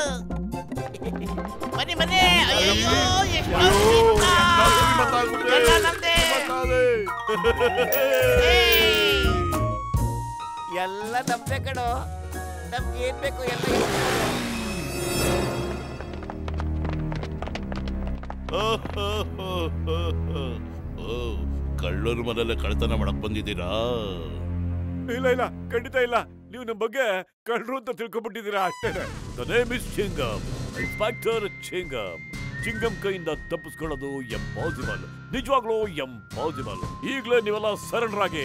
ಬನ್ನಿ ಬನ್ನಿ ಅಯ್ಯೋ ಎಷ್ಟು ಅಯ್ಯೋ, ಶ್ರೀಮಂತ. ಎಲ್ಲ ಶ್ರೀಮಂತ ಆಗ್ಬಿಟ್ರೆ. ಎಲ್ಲ ನಮ್ದೇ. ಏಯ್. ಎಲ್ಲ ನಮ್ದೆ ಕಣೋ ನಮ್ಗೆ ಏನ್ ಬೇಕು ಎಲ್ಲ ಇದೆ. ಓ ಕಳ್ಳರ ಮನೆಯಲ್ಲೇ ಕಳ್ತನ ಮಾಡಕ್ ಬಂದಿದ್ದೀರಾ ಇಲ್ಲ ಇಲ್ಲ ಖಂಡಿತ ಇಲ್ಲ ನೀವು ನಮ್ಮ ಬಗ್ಗೆ ಕಳ್ರು ಅಂತ ತಿಳ್ಕೊಂಡ್ಬಿಟ್ಟಿದ್ದೀರಾ ಅಷ್ಟೇ the name is Chingum inspector Chingum Chingum ಕೈಯಿಂದ ತಪ್ಪಿಸ್ಕೊಳ್ಳೋದು ಎಂಪಾಸಿಬಲ್ ನಿಜವಾಗ್ಲೂ ಎಂಪಾಸಿಬಲ್ ಈಗಲೇ ನೀವೆಲ್ಲ ಸರೆಂಡರ್ ಆಗಿ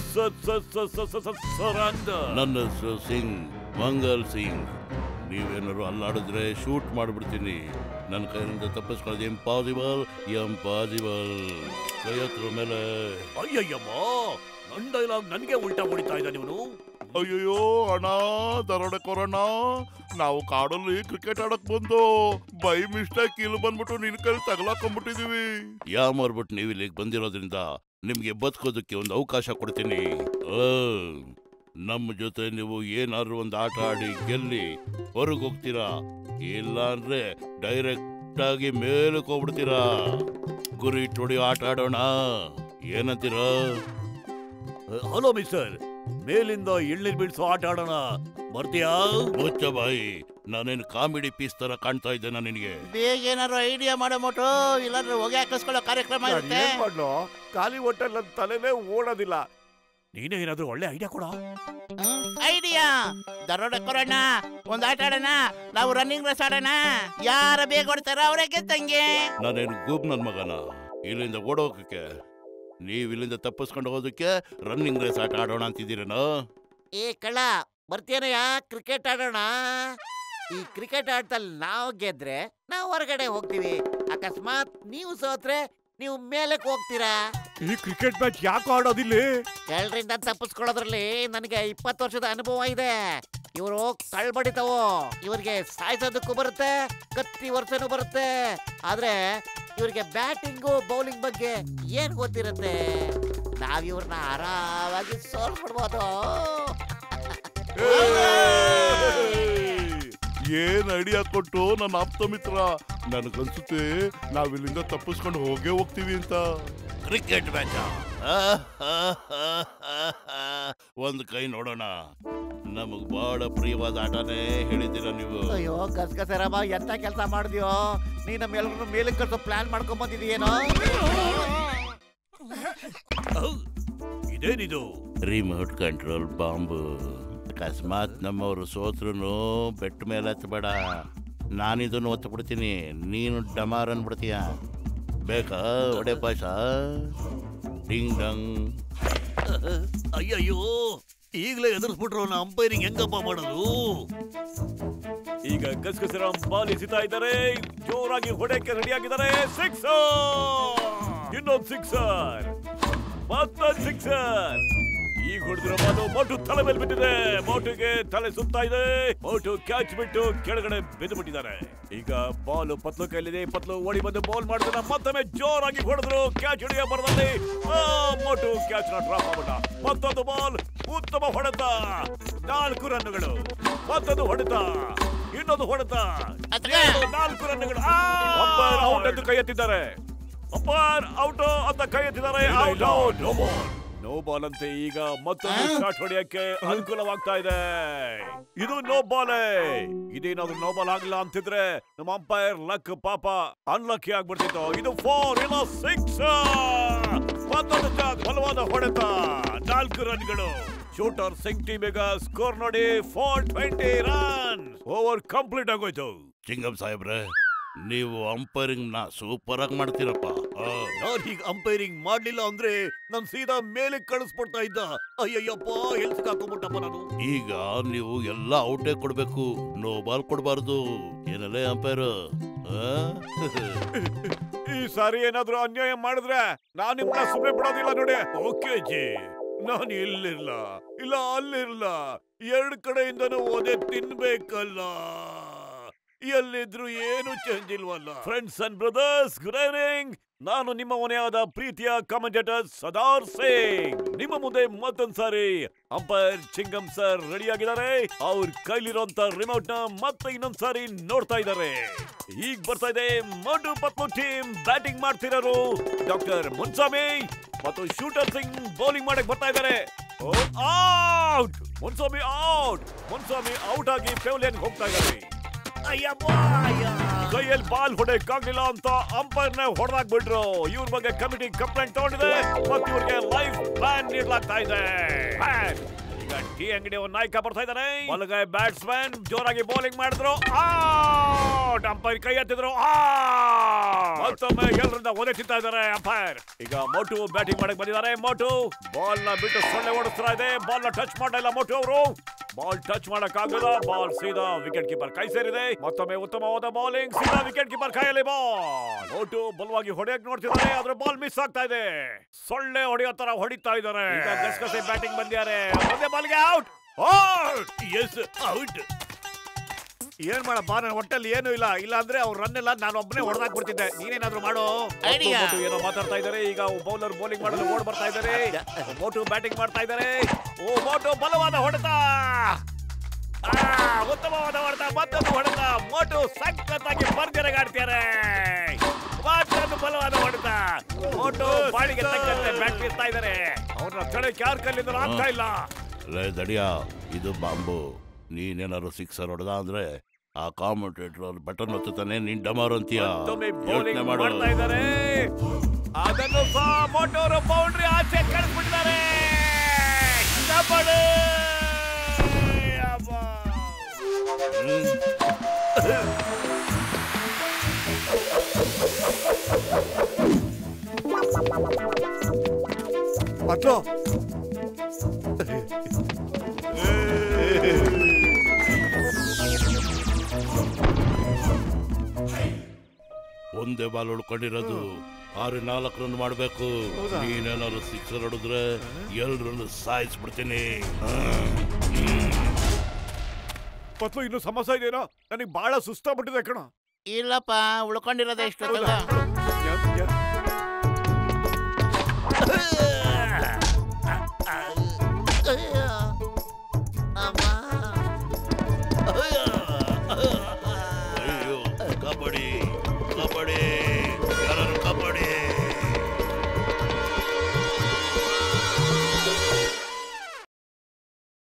ಸರೆಂಡರ್ ನನ್ನ ಹೆಸರು ಸಿಂಗ್ ಮಂಗಲ್ ಸಿಂಗ್ ನೀವೇನಾದ್ರು ಅಲ್ಲಾಡಿದ್ರೆ ಶೂಟ್ ಮಾಡ್ಬಿಡ್ತೀನಿ ನನ್ನ ಕೈಯಿಂದ ತಪ್ಪಿಸ್ಕೊಳ್ಳೋದು ಇಂಪಾಸಿಬಲ್ ಎಂಪಾಸಿಬಲ್ ಕೈ ಹತ್ರ ಮೇಲೆ ಅಯ್ಯಯ್ಯಮ್ಮ ನನ್ನ ಡೈಲಾಗ್ ನನಗೆ ಉಲ್ಟಾ ಹೊಡಿತಾ ಇದ್ದ ನೀವು ಅಯ್ಯಯ್ಯೋ ಅಣ್ಣ ದರೋಡೆ ಕೊರೋಣ ನಾವು ಕಾಡಲ್ಲಿ ಕ್ರಿಕೆಟ್ ಆಡಕ್ ಬಂದು ಬೈ ಮಿಸ್ಟೇಕ್ ಇಲ್ಲಿ ಬಂದ್ಬಿಟ್ಟು ನಿನ್ ಕೈ ತಗಲಾಕೊಂಡ್ಬಿಟ್ಟಿದೀವಿ ಯಾ ಮಾರ್ಬಿಟ್ಟು ನೀವು ಇಲ್ಲಿಗೆ ಬಂದಿರೋದ್ರಿಂದ ನಿಮ್ಗೆ ಬದುಕೋದಕ್ಕೆ ಒಂದು ಅವಕಾಶ ಕೊಡ್ತೀನಿ ಆ, ನಮ್ಮ ಜೊತೆ ನೀವು ಏನಾದ್ರು ಒಂದು ಆಟ ಆಡಿ ಗೆಲ್ಲಿ ಹೊರಗೆ ಹೋಗ್ತೀರಾ ಇಲ್ಲ ಅಂದ್ರೆ ಡೈರೆಕ್ಟ್ ಆಗಿ ಮೇಲಕ್ಕೆ ಹೋಗ್ಬಿಡ್ತೀರಾ ಗುರಿ ಇಟ್ಟು ಆಟ ಆಡೋಣ ಏನಂತೀರಾ ಹಲೋ ಮಿಸ್ಟರ್ ಮೇಲಿಂದ ಎಳ್ನೀರ್ ಬೀಳ್ಸೋ ಆಟ ಆಡೋಣ ಬರ್ತೀಯಾ ಮುಚ್ಚ ಬಾಯಿ ನಾನೇನು ಕಾಮಿಡಿ ಪೀಸ್ ತರ ಕಾಣ್ತಾ ಇದ್ದೇನಾ ನಿನಗೆ ಬೇಗ ಏನಾರು ಐಡಿಯಾ ಮಾಡೋ ಮೋಟು ಇಲ್ಲಾಂದ್ರೆ ಹೊಗೆ ಹಾಕಿಸ್ಕೊಳ್ಳೋ ಕಾರ್ಯಕ್ರಮ ಇರುತ್ತೆ ಏನ್ ಮಾಡ್ಲೋ ಖಾಲಿ ಹೊಟ್ಟೆಲ್ ನನ್ನ ತಲೆನೇ ಓಡೋದಿಲ್ಲ ನೀನೇ ಏನಾದ್ರೂ ಒಳ್ಳೆ ಐಡಿಯಾ ಕೊಡ ಐಡಿಯಾ ದರೋಡೆ ಕೊರೋಣ ಒಂದ್ ಆಟ ಆಡೋಣ ನಾವು ರನ್ನಿಂಗ್ ರೇಸ್ ಆಡೋಣ ಯಾರ ಬೇಗ ಹೊಡ್ತಾರ ಅವರೇ ಗೆದ್ದಂಗೆ ನಾನೇನು ಗೂಬ್ ನನ್ ಮಗನ ಇಲ್ಲಿಂದ ಓಡೋಗಕ್ಕೆ ನೀವ್ ಇಲ್ಲಿಂದ ತಪ್ಪಿಸ್ಕೊಂಡು ಹೋಗೋದಕ್ಕೆ ರನ್ನಿಂಗ್ ರೇಸ್ ಆಟ ಆಡೋಣ ಅಂತಿದ್ದೀರೇನೋ ಏ ಕಳ್ಳ ಬರ್ತೀಯನಯ್ಯ ಕ್ರಿಕೆಟ್ ಆಡೋಣ ಈ ಕ್ರಿಕೆಟ್ ಆಟದಲ್ಲಿ ನಾವು ಗೆದ್ರೆ ನಾವು ಹೊರಗಡೆ ಹೋಗ್ತೀವಿ ಅಕಸ್ಮಾತ್ ನೀವು ಸೋತ್ರೆ ನೀವು ಮೇಲಕ್ಕೆ ಹೋಗ್ತೀರಾ ಈ ಕ್ರಿಕೆಟ್ ಮ್ಯಾಚ್ ಯಾಕೆ ಆಡೋದಿಲ್ಲ ಕಳ್ಳರಿಂದ ತಪ್ಪಿಸ್ಕೊಳ್ಳೋದ್ರಲ್ಲಿ ನನಗೆ ಇಪ್ಪತ್ತು ವರ್ಷದ ಅನುಭವ ಇದೆ ಇವರು ಕಳ್ಬಡಿತಾವು ಇವ್ರಿಗೆ ಸಾಯಿಸೋದಕ್ಕೂ ಬರುತ್ತೆ ಕತ್ತಿ ವರ್ಷನೂ ಬರುತ್ತೆ ಆದ್ರೆ ಇವ್ರಿಗೆ ಬ್ಯಾಟಿಂಗು ಬೌಲಿಂಗ್ ಬಗ್ಗೆ ಏನ್ ಗೊತ್ತಿರುತ್ತೆ ನಾವ್ ಇವ್ರನ್ನ ಆರಾಮಾಗಿ ಸೋಲ್ಬಿಡ್ಬೋದು ಏನ್ ಐಡಿಯಾ ಕೊಟ್ಟು ನನ್ನ ಆಪ್ತ ಮಿತ್ರ ನನಗನ್ಸುತ್ತೆ ನಾವಿಲ್ಲಿಂದ ತಪ್ಪಿಸ್ಕೊಂಡು ಹೋಗೇ ಹೋಗ್ತೀವಿ ಅಂತ ಕ್ರಿಕೆಟ್ ಮ್ಯಾಚ್ ಒಂದ್ ಕೈ ನೋಡೋಣ ನಮಗ್ ಬಹಳ ಪ್ರಿಯವಾದ ಆಟನೇ ಹೇಳಿದ್ದೀರ ನೀವು ಅಯ್ಯೋ ಗಸಗಸರಮ್ಮ ಎಂತ ಕೆಲಸ ಮಾಡಿದ್ಯೋ ನೀ ನಮ್ಮ ಎಲ್ರು ಮೇಲಕ್ಕೆ ಕಳ್ಸೋ ಪ್ಲಾನ್ ಮಾಡ್ಕೊಂಡ್ ಬಂದಿದೀಯೇನೋ ಇದೇನಿದು ರಿಮೋಟ್ ಕಂಟ್ರೋಲ್ ಬಾಂಬು ಅಕಸ್ಮಾತ್ ನಮ್ಮವರು ಸೋತ್ರು ಬೆಟ್ಟ ಮೇಲೆ ಹತ್ಬೇಡ ನಾನಿದನ್ನು ಒತ್ತು ಬಿಡ್ತೀನಿ ನೀನು ಡಮಾರ್ ಅನ್ಬಿಡ್ತೀಯ ಬೇಕಾ ಒಡೆ ಪಾಶ ಡಿಂಗ್ ಡಂಗ್ ಅಯ್ಯಯ್ಯೋ ಈಗಲೇ ಎದುರಿಸ್ಬಿಟ್ರು ನಾ ಅಂಪೈರಿಂಗ್ ಹೆಂಗಪ್ಪ ಮಾಡೋದು ಈಗ ಗಸಗಸರಾಮ್ ಬಾಲ್ ಎಸಿತಾ ಇದ್ದಾರೆ ಜೋರಾಗಿ ಹೊಡೆಯಕ್ಕೆ ರೆಡಿ ಆಗಿದ್ದಾರೆ ಸಿಕ್ಸ್ ಇನ್ನೊಂದು ಸಿಕ್ಸರ್ ಮತ್ತೊಂದು ಸಿಕ್ಸರ್ ಈಗ ಹೊಡೆದಿರೋ ಬಾಲು ಮೋಟು ತಲೆ ಮೇಲೆ ಬಿಟ್ಟಿದೆ ಮೋಟುಗೆ ತಲೆ ಸುತ್ತಾ ಇದೆ ಮೋಟು ಕ್ಯಾಚ್ ಬಿಟ್ಟು ಕೆಳಗಡೆ ಬಿದ್ದು ಬಿಟ್ಟಿದ್ದಾರೆ ಈಗ ಬಾಲ್ ಪತ್ಲು ಕೈಲಿದೆ ಪತ್ಲು ಓಡಿ ಬಂದು ಬಾಲ್ ಮಾಡಿದ್ರೆ ಮತ್ತೊಮ್ಮೆ ಜೋರಾಗಿ ಹೊಡೆದ್ರು ಕ್ಯಾಚ್ ಹಿಡಿಯೋ ಬರದಲ್ಲಿ ಮೋಟು ಕ್ಯಾಚ್ ನ ಡ್ರಾಪ್ ಆಗ್ಬಿಟ್ಟ ಮತ್ತೊಂದು ಬಾಲ್ ಉತ್ತಮ ಹೊಡೆತ ನಾಲ್ಕು ರನ್ಗಳು ಮತ್ತೊಂದು ಹೊಡೆತ ಇನ್ನೊಂದು ಹೊಡೆತ ಅದ್ಕೆ? ಏಳು, ನಾಲ್ಕು ರನ್ಗಳು ಅಂಪೈರ್ ಔಟ್ ಎಂದು ಕೈ ಎತ್ತಿದ್ದಾರೆ ಅಂಪೈರ್ ಔಟ್ ಅಂತ ಕೈ ಎತ್ತಿದ್ದಾರೆ ಔಟ್ ಔಟ್ ನೋ ಬಾಲ್ ಅಂತೆ ಈಗ ಮತ್ತೊಂದು ಶಾಟ್ ಹೊಡೆಯಕ್ಕೆ ಅನುಕೂಲವಾಗ್ತಾ ಇದೆ ಇದು ನೋ ಬಾಲ್ ಇದೇನಾದ್ರೂ ನೋ ಬಾಲ್ ಆಗಿಲ್ಲ ಅಂತಿದ್ರೆ ನಮ್ಮ ಅಂಪೈರ್ ಲಕ್ ಪಾಪ ಅನ್ಲಕ್ಕಿ ಆಗ್ಬಿಡ್ತಿತ್ತು ಇದು ಫೋರ್ ಇಲ್ಲ ಸಿಕ್ಸ್ ಮತ್ತೊಂದು shot, ಬಲವಾದ ಹೊಡೆತ ನಾಲ್ಕು ರನ್ಗಳು ಶೂಟರ್ ಸಿಂಗ್ ಟೀಮ್ ಈಗ ಸ್ಕೋರ್ ನೋಡಿ four twenty run over complete ಆಗೋಯ್ತು ಚಿಂಗಂ ಸಾಹೇಬ್ರೆ ನೀವು ಅಂಪೈರಿಂಗ್ ನ ಸೂಪರ್ ಆಗಿ ಮಾಡ್ತೀರಪ್ಪ ಆ, ನಾನ್ ಈಗ ಅಂಪೈರಿಂಗ್ ಮಾಡ್ಲಿಲ್ಲ ಅಂದ್ರೆ ನಾನ್ ಸೀದಾ ಮೇಲೆ ಕಳಿಸ್ಬಿಡ್ತಾ ಇದ್ದ ಅಯ್ಯಯ್ಯಪ್ಪ ಎಲ್ ಸಿಕ್ಕಾಕೊಂಡ್ಬಿಟ್ಟಪ್ಪ ನಾನು ಈಗ ನೀವು ಎಲ್ಲ ಔಟೇ ಕೊಡ್ಬೇಕು ನೋ ಬಾಲ್ ಕೊಡಬಾರ್ದು ಏನಲ್ಲೇ ಅಂಪೈರ್ ಈ ಸಾರಿ ಏನಾದ್ರೂ ಅನ್ಯಾಯ ಮಾಡಿದ್ರೆ ನಾನ್ ನಿಮ್ಮನ್ನ ಸುಮ್ಮನೆ ಬಿಡೋದಿಲ್ಲ ನೋಡಿ ಓಕೆ ಜಿ ನಾನು ಇಲ್ಲಿರ್ಲ ಇಲ್ಲ ಅಲ್ಲಿರ್ಲ ಎರಡ್ ಕಡೆಯಿಂದನೂ ಒದೆ ತಿನ್ಬೇಕಲ್ಲ ಎಲ್ಲಿದ್ರು ಏನು ಚೇಂಜ್ ಇಲ್ವಲ್ಲ friends and brothers good evening ನಾನು ನಿಮ್ಮ ಮನೆಯಾದ ಪ್ರೀತಿಯ ಕಮೆಂಟೇಟರ್ ಸದಾರ್ ಸಿಂಗ್ ನಿಮ್ಮ ಮುಂದೆ ಮತ್ತೊಂದ್ ಸಾರಿ ಅಂಪೈರ್ ಚಿಂಗಂ ಸರ್ ರೆಡಿ ಆಗಿದ್ದಾರೆ ಅವ್ರ ಕೈಲಿರೋಂತ ರಿಮೋಟ್ ನ ಮತ್ತೆ ಇನ್ನೊಂದ್ ಸಾರಿ ನೋಡ್ತಾ ಇದ್ದಾರೆ ಈಗ ಬರ್ತಾ ಇದೆ ಮಡು ಪತ್ಮು ಟೀಮ್ ಬ್ಯಾಟಿಂಗ್ ಮಾಡ್ತಿರೋರು ಡಾಕ್ಟರ್ ಮುನ್ಸಾಮಿ ಮತ್ತು ಶೂಟರ್ ಸಿಂಗ್ ಬೌಲಿಂಗ್ ಮಾಡಕ್ ಬರ್ತಾ ಇದ್ದಾರೆ out Munswami out Munswami out ಆಗಿ ಪೆವ್ಲಿಯನ್ ಹೋಗ್ತಾ ಇದ್ದಾರೆ ಕೈಯಲ್ಲಿ ಬಾಲ್ ಹೊಡೆಯಕ್ಕಾಗ್ಲಿಲ್ಲ ಅಂತ ಅಂಪೈರ್ ನ ಹೊಡೆದಾಕ್ಬಿಟ್ರು ಇವ್ರ ಬಗ್ಗೆ ಕಮಿಟಿ ಕಂಪ್ಲೇಂಟ್ ತಗೊಂಡಿದೆ ಮತ್ತೆ ಇವ್ರಿಗೆ ಲೈಫ್ ಬ್ಯಾನ್ ನೀಡಲಾಗ್ತಾ ಇದೆ Ban. ಈಗ ಟಿ ಅಂಗಡಿ ಒಂದು ನಾಯಕ ಬರ್ತಾ ಇದ್ದಾನೆ ಬಲಗೈ ಬ್ಯಾಟ್ಸ್ಮನ್ ಜೋರಾಗಿ ಬೌಲಿಂಗ್ ಮಾಡಿದ್ರು ಔಟ್ ಅಂಪೈರ್ ಕೈ ಎತ್ತಿದ್ರು out. ಮತ್ತೊಮ್ಮೆ ಎಲ್ಲರಿಂದ ಒದೆ ತಿಂತಾ ಇದ್ದಾರೆ ಅಂಪೈರ್ ಈಗ ಮೋಟು ಬ್ಯಾಟಿಂಗ್ ಮಾಡಕ್ ಬಂದಿದ್ದಾರೆ ಮೋಟು ಬಾಲ್ ನ ಬಿಟ್ಟು ಸೊಳ್ಳೆ ಓಡಿಸ್ತಾ ಇದೆ ಬಾಲ್ ನ ಟಚ್ ಮಾಡಿಲ್ಲ ಮೋಟು ಅವರು ಬಾಲ್ ಟಚ್ ಮಾಡಕ್ ಆಗಲ್ಲ ಬಾಲ್ ಸೀದಾ ವಿಕೆಟ್ ಕೀಪರ್ ಕೈ ಸೇರಿದೆ ಮತ್ತೊಮ್ಮೆ ಉತ್ತಮವಾದ ಬೌಲಿಂಗ್ ಸೀದಾ ವಿಕೆಟ್ ಕೀಪರ್ ಕೈಯಲ್ಲಿ ಬಾಲ್ ನೋಟು ಬಲವಾಗಿ ಹೊಡೆಯಕ್ ನೋಡ್ತಿದ್ದಾರೆ ಆದ್ರೆ ಬಾಲ್ ಮಿಸ್ ಆಗ್ತಾ ಇದೆ ಸೊಳ್ಳೆ ಹೊಡೆಯೋ ತರ ಹೊಡಿತಾ ಇದ್ದಾರೆ ಈಗ ಗಸಗಸೆ ಬ್ಯಾಟಿಂಗ್ ಬಂದಿದ್ದಾರೆ ಒಂದೇ ಬಾಲ್ಗೆ ಔಟ್ ಔಟ್ ಎಸ್ ಔಟ್ ಏನ್ ಮಾಡಪ್ಪ ನನ್ನ ಹೊಟ್ಟಲ್ಲಿ ಏನು ಇಲ್ಲ ಇಲ್ಲ ಅಂದ್ರೆ ಅವ್ರ ರನ್ ಎಲ್ಲ ನಾನು ಒಬ್ಬನೇ ಹೊಡೆದಾಕ್ ಬಿಡ್ತಿದ್ದೆ ನೀನೇನಾದ್ರೂ ಮಾಡು Idea. ಮೋಟು ಏನೋ ಮಾತಾಡ್ತಾ ಇದ್ದಾರೆ ಈಗ ಬೌಲರ್ ಬೌಲಿಂಗ್ ಮಾಡಲು ಓಡ್ ಬರ್ತಾ ಇದ್ದಾರೆ ಮೋಟು ಬ್ಯಾಟಿಂಗ್ ಮಾಡ್ತಾ ಇದ್ದಾರೆ ಓ ಮೋಟು ಬಲವಾದ ಹೊಡೆತ ಆ, ಉತ್ತಮವಾದ ಹೊಡೆತ ಮತ್ತೊಂದು ಹೊಡೆತ ಮೋಟು ಸಖತ್ತಾಗಿ ಭರ್ಜರಿಗೆ ಆಡ್ತಾರೆ ಮತ್ತೊಂದು ಬಲವಾದ ಹೊಡೆತ ಮೋಟು ಬಾಳಿಗೆ ತಕ್ಕಂತೆ ಬ್ಯಾಟ್ ಇರ್ತಾ ಇದ್ದಾರೆ ಅವ್ರನ್ನ ತಡೆಯಕ್ಕೆ ಯಾರ ಕಲ್ಲಿಂದ ಆಗ್ತಾ ಇಲ್ಲ ಲೇ ದಡಿಯ ಇದು ಬಾಂಬು ನೀನೇನಾದ್ರು ಸಿಕ್ಸರ್ ಹೊಡೆದ ಅಂದ್ರೆ ಆ ಕಾಮೆಂಟೇಟರ್ ಬಟನ್ ಒತ್ತುತ್ತಾನೆ ನೀನ್ ಡಮಾರ್ ಅಂತೀಯ ಮತ್ತೊಮ್ಮೆ ಯೋಚನೆ ಬೌಲಿಂಗ್ ಮಾಡು ಮಾಡ್ತಾ ಇದ್ದಾರೆ ಅದನ್ನು ಸಹ ಮೋಟೋರು ಬೌಂಡ್ರಿ ಆಚೆ ಕಳಿಸ್ಬಿಟ್ಟಿದ್ದಾರೆ ಕಬಡ್ಡಿ! ಅಬ್ಬಾ. ಹ್ಮ್. ಪತ್ಲು ಒಂದೇ ಬಾಲ್ ಉಳ್ಕೊಂಡಿರೋದು ಆರು ನಾಲ್ಕು ರನ್ ಮಾಡ್ಬೇಕು ಹೌದಾ? ನೀನೇನಾದ್ರು ಸಿಕ್ಸರ್ ಹೊಡೆದ್ರೆ ಎಲ್ರನ್ನು ಸಾಯಿಸ್ಬಿಡ್ತೀನಿ ಪತ್ಲು ಇನ್ನು ಸಮಸ್ಯೆ ಇದೆಯೋ ನನಗೆ ಬಹಳ ಸುಸ್ತಾಗ್ಬಿಟ್ಟಿದೆ ಕಣ ಇಲ್ಲಪ್ಪ ಉಳ್ಕೊಂಡಿರೋದೇ ಇಷ್ಟೊತ್ತಲ್ಲ ಅಯ್ಯೋ. ಅಮ್ಮ. ಅಯ್ಯೋ ಕಬಡ್ಡಿ